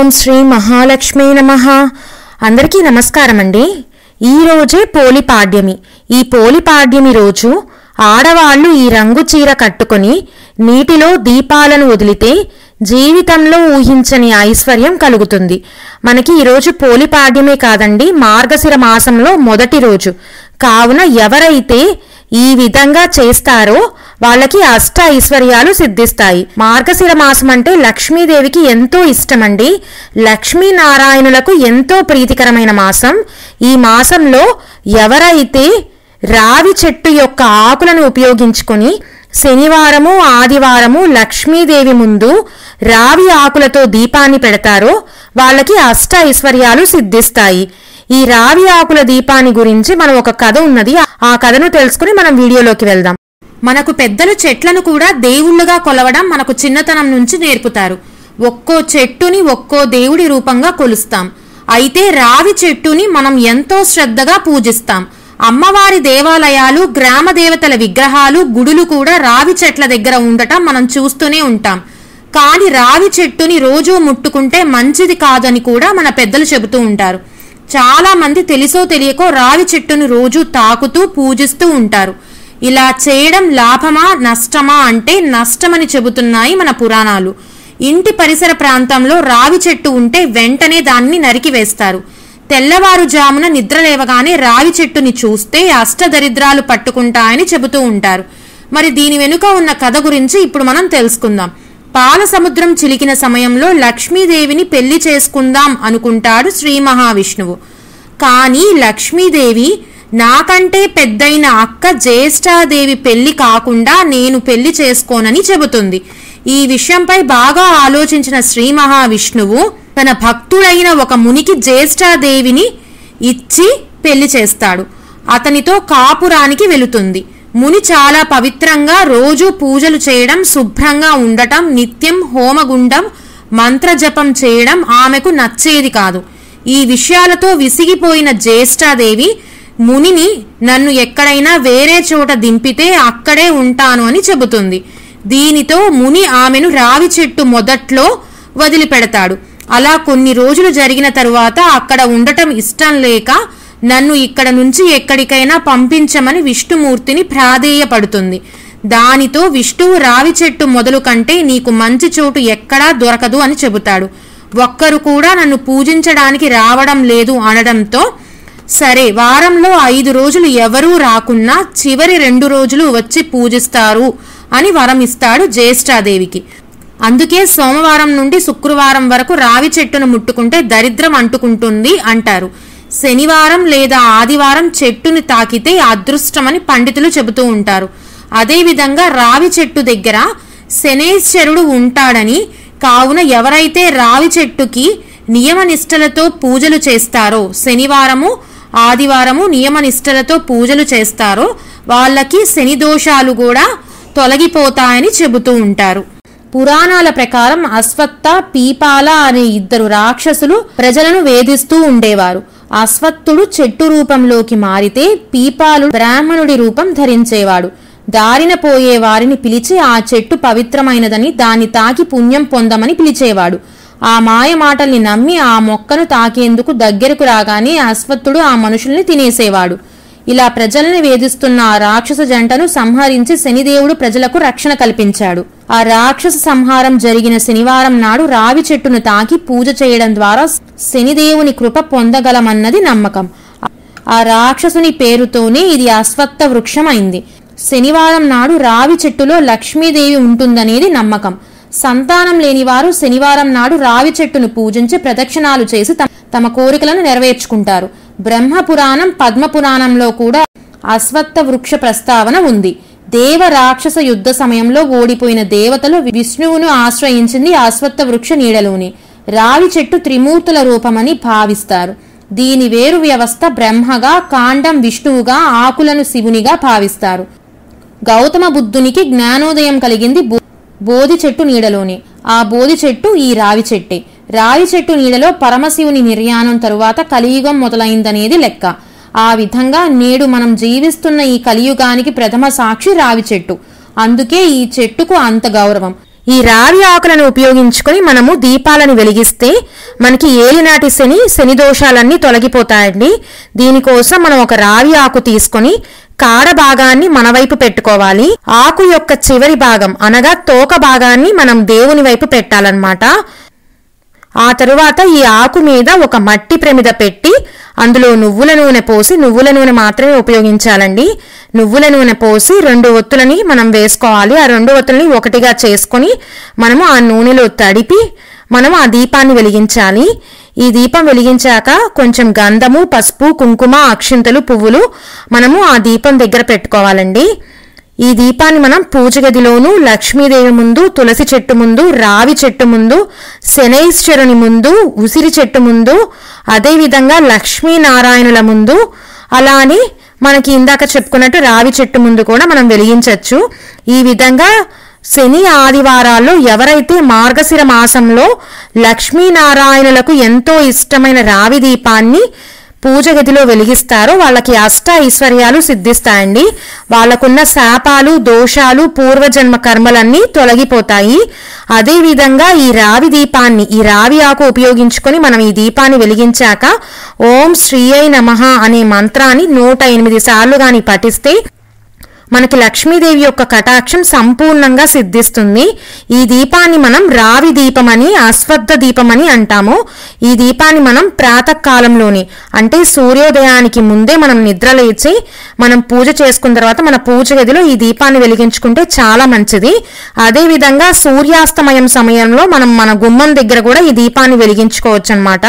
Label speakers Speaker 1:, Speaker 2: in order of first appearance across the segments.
Speaker 1: ఓం శ్రీ మహాలక్ష్మీ నమ అందరికీ నమస్కారం అండి ఈ రోజే పోలిపాడ్యమి ఈ పోలిపాడ్యమి రోజు ఆడవాళ్ళు ఈ రంగు చీర కట్టుకొని నీటిలో దీపాలను వదిలితే జీవితంలో ఊహించని ఐశ్వర్యం కలుగుతుంది మనకి ఈరోజు పోలిపాడ్యమే కాదండి మార్గశిర మాసంలో మొదటి రోజు కావున ఎవరైతే ఈ విధంగా చేస్తారో వాళ్ళకి అష్ట ఐశ్వర్యాలు సిద్ధిస్తాయి మార్గశిర మాసం అంటే లక్ష్మీదేవికి ఎంతో ఇష్టమండి లక్ష్మీనారాయణులకు ఎంతో ప్రీతికరమైన మాసం ఈ మాసంలో ఎవరైతే రావి చెట్టు యొక్క ఆకులను ఉపయోగించుకొని శనివారము ఆదివారము లక్ష్మీదేవి ముందు రావి ఆకులతో దీపాన్ని పెడతారో వాళ్ళకి అష్ట ఐశ్వర్యాలు సిద్ధిస్తాయి ఈ రావి ఆకుల దీపాన్ని గురించి మనం ఒక కథ ఉన్నది ఆ కథను తెలుసుకుని మనం వీడియోలోకి వెళ్దాం మనకు పెద్దలు చెట్లను కూడా దేవుళ్ళుగా కొలవడం మనకు చిన్నతనం నుంచి నేర్పుతారు ఒక్కో చెట్టుని ఒక్కో దేవుడి రూపంగా కొలుస్తాం అయితే రావి చెట్టుని మనం ఎంతో శ్రద్ధగా పూజిస్తాం అమ్మవారి దేవాలయాలు గ్రామ దేవతల విగ్రహాలు గుడులు కూడా రావి చెట్ల దగ్గర ఉండటం మనం చూస్తూనే ఉంటాం కానీ రావి చెట్టుని రోజూ ముట్టుకుంటే మంచిది కాదని కూడా మన పెద్దలు చెబుతూ ఉంటారు చాలా మంది తెలుసో తెలియకో రావి చెట్టును రోజు తాకుతూ పూజిస్తూ ఉంటారు ఇలా చేయడం లాభమా నష్టమా అంటే నష్టమని చెబుతున్నాయి మన పురాణాలు ఇంటి పరిసర ప్రాంతంలో రావి చెట్టు ఉంటే వెంటనే దాన్ని నరికివేస్తారు తెల్లవారుజామున నిద్ర లేవగానే రావి చెట్టుని చూస్తే అష్టదరిద్రాలు పట్టుకుంటాయని చెబుతూ ఉంటారు మరి దీని వెనుక ఉన్న కథ గురించి ఇప్పుడు మనం తెలుసుకుందాం పాల సముద్రం చిలికిన సమయంలో లక్ష్మీదేవిని పెళ్లి చేసుకుందాం అనుకుంటాడు శ్రీ మహావిష్ణువు కానీ లక్ష్మీదేవి నాకంటే పెద్దయిన అక్క జ్యేష్ఠాదేవి పెళ్లి కాకుండా నేను పెళ్లి చేసుకోనని చెబుతుంది ఈ విషయంపై బాగా ఆలోచించిన శ్రీ మహావిష్ణువు తన భక్తుడైన ఒక మునికి జ్యేష్ఠాదేవిని ఇచ్చి పెళ్లి చేస్తాడు అతనితో కాపురానికి వెళుతుంది ముని చాలా పవిత్రంగా రోజు పూజలు చేయడం శుభ్రంగా ఉండటం నిత్యం హోమగుండం మంత్రజపం చేయడం ఆమెకు నచ్చేది కాదు ఈ విషయాలతో విసిగిపోయిన జ్యేష్ఠాదేవి మునిని నన్ను ఎక్కడైనా వేరే చోట దింపితే అక్కడే ఉంటాను అని చెబుతుంది దీనితో ముని ఆమెను రావి చెట్టు మొదట్లో వదిలిపెడతాడు అలా కొన్ని రోజులు జరిగిన తరువాత అక్కడ ఉండటం ఇష్టం లేక నన్ను ఇక్కడ నుంచి ఎక్కడికైనా పంపించమని విష్ణుమూర్తిని ప్రాధేయపడుతుంది దానితో విష్ణువు రావి చెట్టు మొదలు కంటే నీకు మంచి చోటు ఎక్కడా దొరకదు అని చెబుతాడు ఒక్కరు కూడా నన్ను పూజించడానికి రావడం లేదు అనడంతో సరే వారంలో ఐదు రోజులు ఎవరూ రాకున్నా చివరి రెండు రోజులు వచ్చి పూజిస్తారు అని వరం ఇస్తాడు జ్యేష్ఠాదేవికి అందుకే సోమవారం నుండి శుక్రవారం వరకు రావి చెట్టును ముట్టుకుంటే దరిద్రం అంటుకుంటుంది అంటారు శనివారం లేదా ఆదివారం చెట్టుని తాకితే అదృష్టమని పండితులు చెబుతూ ఉంటారు అదేవిధంగా రావి చెట్టు దగ్గర శనేశ్వరుడు ఉంటాడని కావున ఎవరైతే రావి చెట్టుకి నియమనిష్టలతో పూజలు చేస్తారో శనివారము ఆదివారము నియమనిష్టలతో పూజలు చేస్తారో వాళ్ళకి శని దోషాలు కూడా తొలగిపోతాయని చెబుతూ ఉంటారు పురాణాల ప్రకారం అశ్వత్థ పీపాల అనే ఇద్దరు రాక్షసులు ప్రజలను వేధిస్తూ ఉండేవారు అశ్వత్థుడు చెట్టు రూపంలోకి మారితే పీపాలు బ్రాహ్మణుడి రూపం ధరించేవాడు దారిన పోయే వారిని పిలిచి ఆ చెట్టు పవిత్రమైనదని దాన్ని తాకి పుణ్యం పొందమని పిలిచేవాడు ఆ మాయ మాటల్ని నమ్మి ఆ మొక్కను తాకేందుకు దగ్గరకు రాగానే అశ్వత్థుడు ఆ మనుషుల్ని తినేసేవాడు ఇలా ప్రజల్ని వేధిస్తున్న ఆ రాక్షస జంటను సంహరించి శనిదేవుడు ప్రజలకు రక్షణ కల్పించాడు ఆ రాక్షస సంహారం జరిగిన శనివారం నాడు రావి చెట్టును తాకి పూజ చేయడం ద్వారా శనిదేవుని కృప పొందగలమన్నది నమ్మకం ఆ రాక్షసుని పేరుతోనే ఇది అశ్వత్థ వృక్షం అయింది శనివారం నాడు రావి చెట్టులో లక్ష్మీదేవి ఉంటుందనేది నమ్మకం సంతానం లేని వారు శనివారం నాడు రావి చెట్టును పూజించి ప్రదక్షిణాలు చేసి తమ- తమ కోరికలను నెరవేర్చుకుంటారు బ్రహ్మ పురాణం పద్మ పురాణంలో కూడా అశ్వత్థ వృక్ష ప్రస్తావన ఉంది దేవ రాక్షస యుద్ధ సమయంలో ఓడిపోయిన దేవతలు విష్ణువును ఆశ్రయించింది అశ్వత్థ వృక్ష నీడలోని రావి చెట్టు త్రిమూర్తుల రూపమని భావిస్తారు దీని వేరు వ్యవస్థ బ్రహ్మగా కాండం విష్ణువుగా ఆకులను శివునిగా భావిస్తారు గౌతమ బుద్ధునికి జ్ఞానోదయం కలిగింది బో- బోధి చెట్టు నీడలోనే ఆ బోధి చెట్టు ఈ రావి చెట్టే రావి చెట్టు నీడలో పరమశివుని నిర్యాణం తరువాత కలియుగం మొదలైందనేది లెక్క ఆ విధంగా నేడు మనం జీవిస్తున్న ఈ కలియుగానికి ప్రథమ సాక్షి రావి చెట్టు అందుకే ఈ చెట్టుకు అంత గౌరవం ఈ రావి ఆకులను ఉపయోగించుకొని మనము దీపాలను వెలిగిస్తే మనకి ఏలినాటి శని శని దోషాలన్నీ తొలగిపోతాయండి దీనికోసం మనం ఒక రావి ఆకు తీసుకొని కాడ భాగాన్ని మన వైపు పెట్టుకోవాలి ఆకు యొక్క చివరి భాగం అనగా తోక భాగాన్ని మనం దేవుని వైపు పెట్టాలన్నమాట ఆ తరువాత ఈ ఆకు మీద ఒక మట్టి ప్రమిద పెట్టి అందులో నువ్వుల నూనె పోసి నువ్వుల నూనె మాత్రమే ఉపయోగించాలండి నువ్వుల నూనె పోసి రెండు ఒత్తులని మనం వేసుకోవాలి ఆ రెండు ఒత్తులని ఒకటిగా చేసుకొని మనము ఆ నూనెలో తడిపి మనం ఆ దీపాన్ని వెలిగించాలి ఈ దీపం వెలిగించాక కొంచెం గంధము పసుపు కుంకుమ అక్షింతలు పువ్వులు మనము ఆ దీపం దగ్గర పెట్టుకోవాలండి ఈ దీపాన్ని మనం పూజ గదిలోను లక్ష్మీదేవి ముందు తులసి చెట్టు ముందు రావి చెట్టు ముందు శనైశ్వరుని ముందు ఉసిరి చెట్టు ముందు అదేవిధంగా లక్ష్మీనారాయణుల ముందు అలానే మనకి ఇందాక చెప్పుకున్నట్టు రావి చెట్టు ముందు కూడా మనం వెలిగించవచ్చు ఈ విధంగా శని ఆదివారాల్లో ఎవరైతే మార్గశిర మాసంలో లక్ష్మీనారాయణులకు ఎంతో ఇష్టమైన రావి దీపాన్ని పూజ గదిలో వెలిగిస్తారో వాళ్ళకి అష్ట ఐశ్వర్యాలు సిద్ధిస్తాయండి వాళ్ళకున్న శాపాలు దోషాలు పూర్వజన్మ కర్మలన్నీ తొలగిపోతాయి అదేవిధంగా ఈ రావి దీపాన్ని ఈ రావి ఆకు ఉపయోగించుకొని మనం ఈ దీపాన్ని వెలిగించాక ఓం శ్రీ అయి నమః అనే మంత్రాన్ని నూట ఎనిమిది సార్లు గాని పఠిస్తే మనకి లక్ష్మీదేవి యొక్క కటాక్షం సంపూర్ణంగా సిద్ధిస్తుంది ఈ దీపాన్ని మనం రావి దీపమని అశ్వత్థ దీపమని అంటాము ఈ దీపాన్ని మనం ప్రాతకాలంలోనే అంటే సూర్యోదయానికి ముందే మనం నిద్ర లేచి మనం పూజ చేసుకున్న తర్వాత మన పూజ గదిలో ఈ దీపాన్ని వెలిగించుకుంటే చాలా మంచిది అదేవిధంగా సూర్యాస్తమయం సమయంలో మనం మన గుమ్మం దగ్గర కూడా ఈ దీపాన్ని వెలిగించుకోవచ్చు అనమాట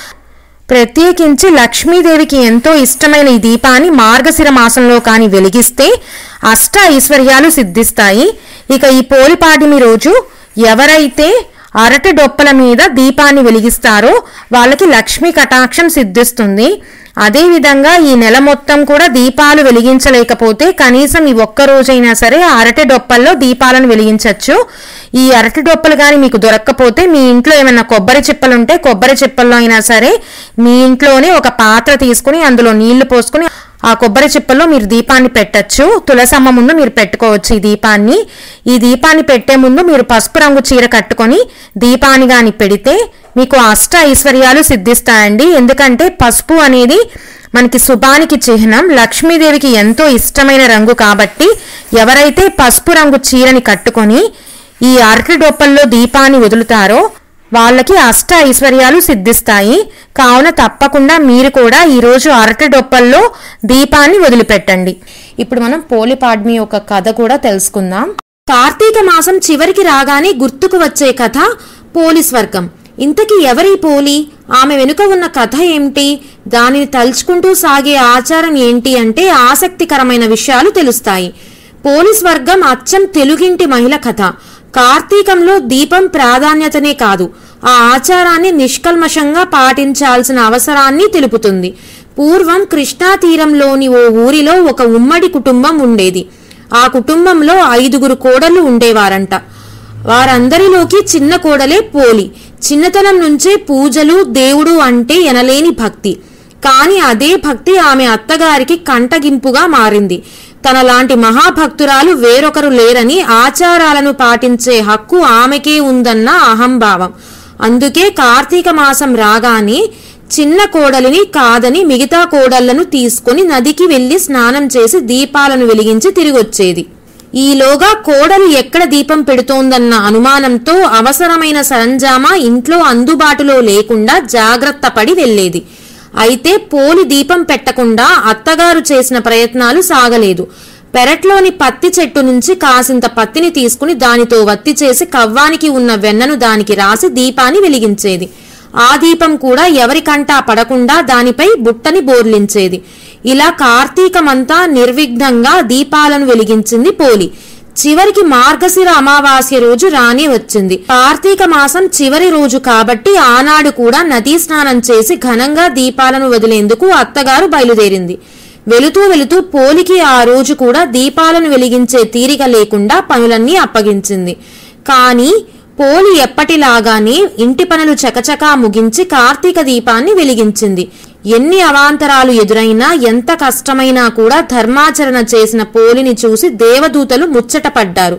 Speaker 1: ప్రత్యేకించి లక్ష్మీదేవికి ఎంతో ఇష్టమైన ఈ దీపాన్ని మార్గశిర మాసంలో కాని వెలిగిస్తే అష్ట ఐశ్వర్యాలు సిద్ధిస్తాయి ఇక ఈ పోలిపాటిమి రోజు ఎవరైతే అరటి డొప్పల మీద దీపాన్ని వెలిగిస్తారో వాళ్ళకి లక్ష్మీ కటాక్షం సిద్ధిస్తుంది అదేవిధంగా ఈ నెల మొత్తం కూడా దీపాలు వెలిగించలేకపోతే కనీసం ఈ ఒక్క రోజైనా సరే ఆ అరటి డొప్పల్లో దీపాలను వెలిగించవచ్చు ఈ అరటి డొప్పలు కానీ మీకు దొరక్కపోతే మీ ఇంట్లో ఏమైనా కొబ్బరి చిప్పలు ఉంటే కొబ్బరి చిప్పల్లో అయినా సరే మీ ఇంట్లోనే ఒక పాత్ర తీసుకుని అందులో నీళ్లు పోసుకుని ఆ కొబ్బరి చిప్పల్లో మీరు దీపాన్ని పెట్టచ్చు తులసమ్మ ముందు మీరు పెట్టుకోవచ్చు ఈ దీపాన్ని ఈ దీపాన్ని పెట్టే ముందు మీరు పసుపు రంగు చీర కట్టుకొని దీపాన్ని గాని పెడితే మీకు అష్ట ఐశ్వర్యాలు సిద్ధిస్తాయండి ఎందుకంటే పసుపు అనేది మనకి శుభానికి చిహ్నం లక్ష్మీదేవికి ఎంతో ఇష్టమైన రంగు కాబట్టి ఎవరైతే పసుపు రంగు చీరని కట్టుకొని ఈ అరటి డొప్పల్లో దీపాన్ని వదులుతారో వాళ్ళకి అష్ట ఐశ్వర్యాలు సిద్ధిస్తాయి కావున తప్పకుండా మీరు కూడా ఈరోజు అరటి డొప్పల్లో దీపాన్ని వదిలిపెట్టండి ఇప్పుడు మనం పోలిపాడ్మి యొక్క కథ కూడా తెలుసుకుందాం కార్తీక మాసం చివరికి రాగానే గుర్తుకు వచ్చే కథ పోలి స్వర్గం ఇంతకీ ఎవరి పోలి ఆమె వెనుక ఉన్న కథ ఏమిటి దానిని తలుచుకుంటూ సాగే ఆచారం ఏంటి అంటే ఆసక్తికరమైన విషయాలు తెలుస్తాయి పోలీస్ వర్గం అచ్చం తెలుగింటి మహిళ కథ కార్తీకంలో దీపం ప్రాధాన్యతనే కాదు ఆ ఆచారాన్ని నిష్కల్మషంగా పాటించాల్సిన అవసరాన్ని తెలుపుతుంది పూర్వం కృష్ణా తీరంలోని ఓ ఊరిలో ఒక ఉమ్మడి కుటుంబం ఉండేది ఆ కుటుంబంలో ఐదుగురు కోడళ్ళు ఉండేవారంట వారందరిలోకి చిన్న కోడలే పోలి చిన్నతనం నుంచే పూజలు దేవుడు అంటే ఎనలేని భక్తి కాని అదే భక్తి ఆమె అత్తగారికి కంటగింపుగా మారింది తనలాంటి మహాభక్తురాలు వేరొకరు లేరని ఆచారాలను పాటించే హక్కు ఆమెకే ఉందన్న అహంభావం అందుకే కార్తీక మాసం రాగానే చిన్న కోడలిని కాదని మిగతా కోడళ్లను తీసుకుని నదికి వెళ్లి స్నానం చేసి దీపాలను వెలిగించి తిరిగొచ్చేది ఈలోగా కోడలు ఎక్కడ దీపం పెడుతోందన్న అనుమానంతో అవసరమైన సరంజామా ఇంట్లో అందుబాటులో లేకుండా జాగ్రత్త పడి వెళ్లేది అయితే పోలి దీపం పెట్టకుండా అత్తగారు చేసిన ప్రయత్నాలు సాగలేదు పెరట్లోని పత్తి చెట్టు నుంచి కాసింత పత్తిని తీసుకుని దానితో వత్తి చేసి కవ్వానికి ఉన్న వెన్నను దానికి రాసి దీపాన్ని వెలిగించేది ఆ దీపం కూడా ఎవరికంటా పడకుండా దానిపై బుట్టని బోర్లించేది ఇలా కార్తీకమంతా నిర్విఘ్నంగా దీపాలను వెలిగించింది పోలి చివరికి మార్గశిర అమావాస్య రోజు రాని వచ్చింది కార్తీక మాసం చివరి రోజు కాబట్టి ఆనాడు కూడా నదీ స్నానం చేసి ఘనంగా దీపాలను వదిలేందుకు అత్తగారు బయలుదేరింది వెళుతూ వెళుతూ పోలికి ఆ రోజు కూడా దీపాలను వెలిగించే తీరిక లేకుండా పనులన్నీ అప్పగించింది కానీ పోలి ఎప్పటిలాగానే ఇంటి పనులు చకచకా ముగించి కార్తీక దీపాన్ని వెలిగించింది ఎన్ని అవాంతరాలు ఎదురైనా ఎంత కష్టమైనా కూడా ధర్మాచరణ చేసిన పోలిని చూసి దేవదూతలు ముచ్చటపడ్డారు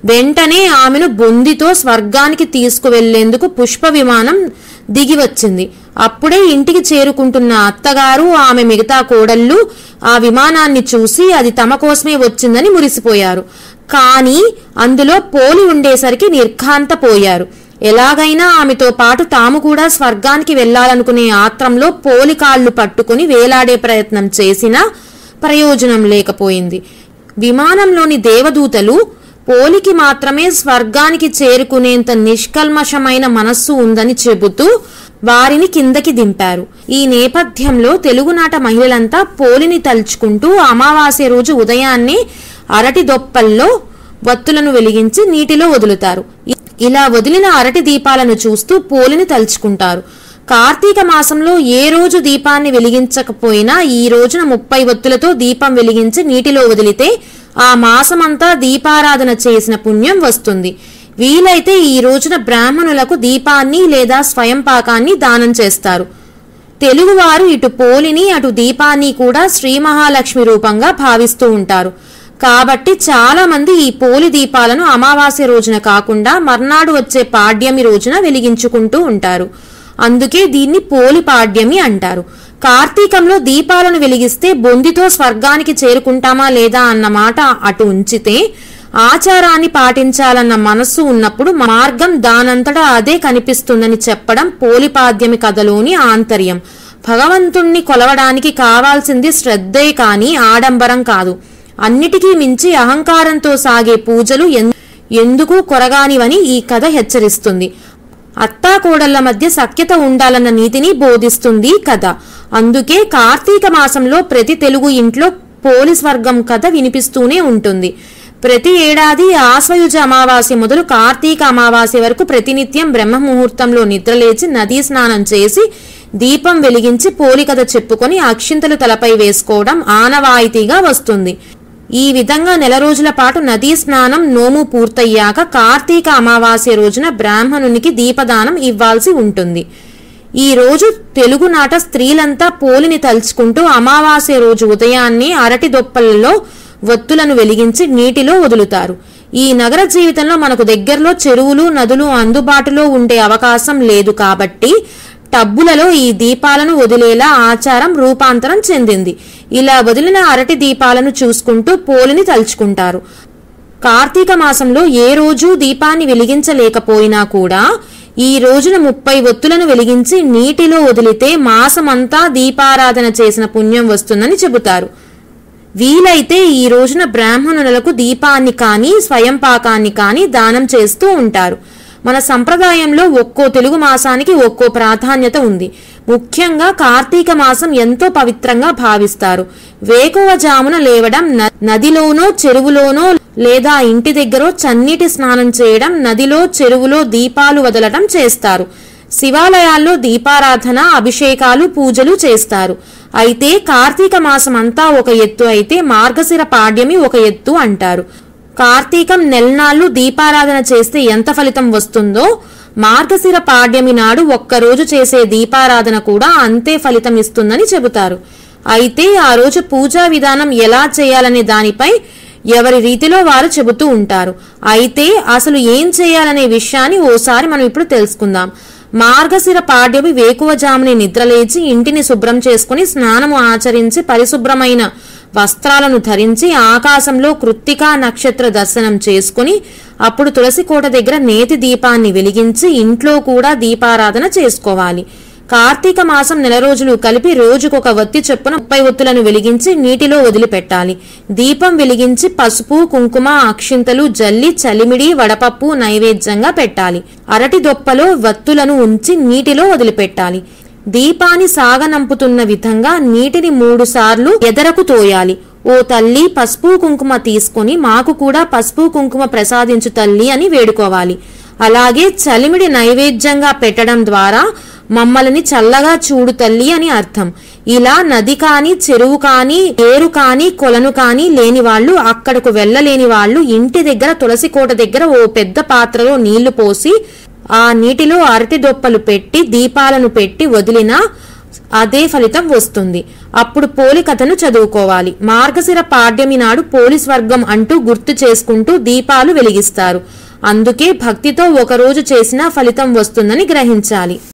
Speaker 1: వెంటనే ఆమెను బొందితో స్వర్గానికి తీసుకువెళ్లేందుకు పుష్ప విమానం దిగి వచ్చింది అప్పుడే ఇంటికి చేరుకుంటున్న అత్తగారు ఆమె మిగతా కోడళ్ళు ఆ విమానాన్ని చూసి అది తమ కోసమే వచ్చిందని మురిసిపోయారు కానీ అందులో పోలి ఉండేసరికి నిర్ఘాంతపోయారు ఎలాగైనా ఆమెతో పాటు తాము కూడా స్వర్గానికి వెళ్లాలనుకునే ఆత్రంలో పోలి కాళ్ళు పట్టుకుని వేలాడే ప్రయత్నం చేసినా ప్రయోజనం లేకపోయింది విమానంలోని దేవదూతలు పోలికి మాత్రమే స్వర్గానికి చేరుకునేంత నిష్కల్మషమైన మనస్సు ఉందని చెబుతూ వారిని కిందకి దింపారు ఈ నేపథ్యంలో తెలుగునాట మహిళలంతా పోలిని తలుచుకుంటూ అమావాస్య రోజు ఉదయాన్నే అరటి దొప్పల్లో వత్తులను వెలిగించి నీటిలో వదులుతారు ఇ- ఇలా వదిలిన అరటి దీపాలను చూస్తూ పోలిని తలుచుకుంటారు కార్తీక మాసంలో ఏ రోజు దీపాన్ని వెలిగించకపోయినా ఈ రోజున ముప్పై ఒత్తులతో దీపం వెలిగించి నీటిలో వదిలితే ఆ మాసమంతా దీపారాధన చేసిన పుణ్యం వస్తుంది వీలైతే ఈ రోజున బ్రాహ్మణులకు దీపాన్ని లేదా స్వయం పాకాన్ని దానం చేస్తారు తెలుగువారు ఇటు పోలిని అటు దీపాన్ని కూడా శ్రీ మహాలక్ష్మి రూపంగా భావిస్తూ ఉంటారు కాబట్టి చాలా మంది ఈ పోలి దీపాలను అమావాస్య రోజున కాకుండా మర్నాడు వచ్చే పాడ్యమి రోజున వెలిగించుకుంటూ ఉంటారు అందుకే దీన్ని పోలి పాడ్యమి అంటారు కార్తీకంలో దీపాలను వెలిగిస్తే బొందితో స్వర్గానికి చేరుకుంటామా లేదా అన్న మాట అటు ఉంచితే ఆచారాన్ని పాటించాలన్న మనస్సు ఉన్నప్పుడు మార్గం దానంతటా అదే కనిపిస్తుందని చెప్పడం పోలిపాద్యమి కథలోని ఆంతర్యం భగవంతుణ్ణి కొలవడానికి కావాల్సింది శ్రద్ధే కాని ఆడంబరం కాదు అన్నిటికీ మించి అహంకారంతో సాగే పూజలు ఎన్- ఎందుకు కొరగానివని ఈ కథ హెచ్చరిస్తుంది అత్తాకోడళ్ల మధ్య సఖ్యత ఉండాలన్న నీతిని బోధిస్తుంది ఈ కథ అందుకే కార్తీక మాసంలో ప్రతి తెలుగు ఇంట్లో పోలీస్ వర్గం కథ వినిపిస్తూనే ఉంటుంది ప్రతి ఏడాది ఆశ్వయుజ అమావాస్య మొదలు కార్తీక అమావాస్య వరకు ప్రతినిత్యం బ్రహ్మ ముహూర్తంలో నిద్రలేచి నదీ స్నానం చేసి దీపం వెలిగించి పోలి కథ చెప్పుకొని అక్షింతలు తలపై వేసుకోవడం ఆనవాయితీగా వస్తుంది ఈ విధంగా నెల రోజుల పాటు నదీ స్నానం నోము పూర్తయ్యాక కార్తీక అమావాస్య రోజున బ్రాహ్మణునికి దీపదానం ఇవ్వాల్సి ఉంటుంది ఈ రోజు తెలుగునాట స్త్రీలంతా పోలిని తలుచుకుంటూ అమావాస్య రోజు ఉదయాన్నే అరటి దొప్పలలో వత్తులను వెలిగించి నీటిలో వదులుతారు ఈ నగర జీవితంలో మనకు దగ్గరలో చెరువులు నదులు అందుబాటులో ఉండే అవకాశం లేదు కాబట్టి టబ్బులలో ఈ దీపాలను వదిలేలా ఆచారం రూపాంతరం చెందింది ఇలా వదిలిన అరటి దీపాలను చూసుకుంటూ పోలిని తలుచుకుంటారు కార్తీక మాసంలో ఏ రోజు దీపాన్ని వెలిగించలేకపోయినా కూడా ఈ రోజున ముప్పై ఒత్తులను వెలిగించి నీటిలో వదిలితే మాసమంతా దీపారాధన చేసిన పుణ్యం వస్తుందని చెబుతారు వీలైతే ఈ రోజున బ్రాహ్మణులకు దీపాన్ని కానీ స్వయం పాకాన్ని కానీ దానం చేస్తూ ఉంటారు మన సంప్రదాయంలో ఒక్కో తెలుగు మాసానికి ఒక్కో ప్రాధాన్యత ఉంది ముఖ్యంగా కార్తీక మాసం ఎంతో పవిత్రంగా భావిస్తారు వేకువ జామున లేవడం న- నదిలోనో చెరువులోనో లేదా ఇంటి దగ్గర చన్నీటి స్నానం చేయడం నదిలో చెరువులో దీపాలు వదలటం చేస్తారు శివాలయాల్లో దీపారాధన అభిషేకాలు పూజలు చేస్తారు అయితే కార్తీక మాసం అంతా ఒక ఎత్తు అయితే మార్గశిర పాడ్యమి ఒక ఎత్తు అంటారు కార్తీకం నెలనాళ్ళు దీపారాధన చేస్తే ఎంత ఫలితం వస్తుందో మార్గశిర పాడ్యమి నాడు ఒక్కరోజు చేసే దీపారాధన కూడా అంతే ఫలితం ఇస్తుందని చెబుతారు అయితే ఆ రోజు పూజా విధానం ఎలా చేయాలనే దానిపై ఎవరి రీతిలో వారు చెబుతూ ఉంటారు అయితే అసలు ఏం చేయాలనే విషయాన్ని ఓసారి మనం ఇప్పుడు తెలుసుకుందాం మార్గశిర పాడ్యమి వేకువజాముని నిద్రలేచి ఇంటిని శుభ్రం చేసుకుని స్నానము ఆచరించి పరిశుభ్రమైన వస్త్రాలను ధరించి ఆకాశంలో కృత్తికా నక్షత్ర దర్శనం చేసుకుని అప్పుడు తులసి కోట దగ్గర నేతి దీపాన్ని వెలిగించి ఇంట్లో కూడా దీపారాధన చేసుకోవాలి కార్తీక మాసం నెల రోజులు కలిపి రోజుకొక వత్తి చొప్పున ముప్పై ఒత్తులను వెలిగించి నీటిలో వదిలిపెట్టాలి దీపం వెలిగించి పసుపు కుంకుమ అక్షింతలు జల్లి చలిమిడి వడపప్పు నైవేద్యంగా పెట్టాలి అరటి దొప్పలో వత్తులను ఉంచి నీటిలో వదిలిపెట్టాలి దీపాన్ని సాగనంపుతున్న విధంగా నీటిని మూడు సార్లు ఎదరకు తోయాలి ఓ తల్లి పసుపు కుంకుమ తీసుకొని మాకు కూడా పసుపు కుంకుమ ప్రసాదించు తల్లి అని వేడుకోవాలి అలాగే చలిమిడి నైవేద్యంగా పెట్టడం ద్వారా మమ్మల్ని చల్లగా చూడు తల్లి అని అర్థం ఇలా నది కాని చెరువు కాని ఏరు కాని కొలను కాని లేని వాళ్ళు అక్కడకు వెళ్ళలేని వాళ్ళు ఇంటి దగ్గర తులసి కోట దగ్గర ఓ పెద్ద పాత్రలో నీళ్లు పోసి ఆ నీటిలో అరటి దొప్పలు పెట్టి దీపాలను పెట్టి వదిలినా అదే ఫలితం వస్తుంది అప్పుడు పోలి కథను చదువుకోవాలి మార్గశిర పాడ్యమి నాడు పోలి స్వర్గం అంటూ గుర్తు చేసుకుంటూ దీపాలు వెలిగిస్తారు అందుకే భక్తితో ఒకరోజు చేసినా ఫలితం వస్తుందని గ్రహించాలి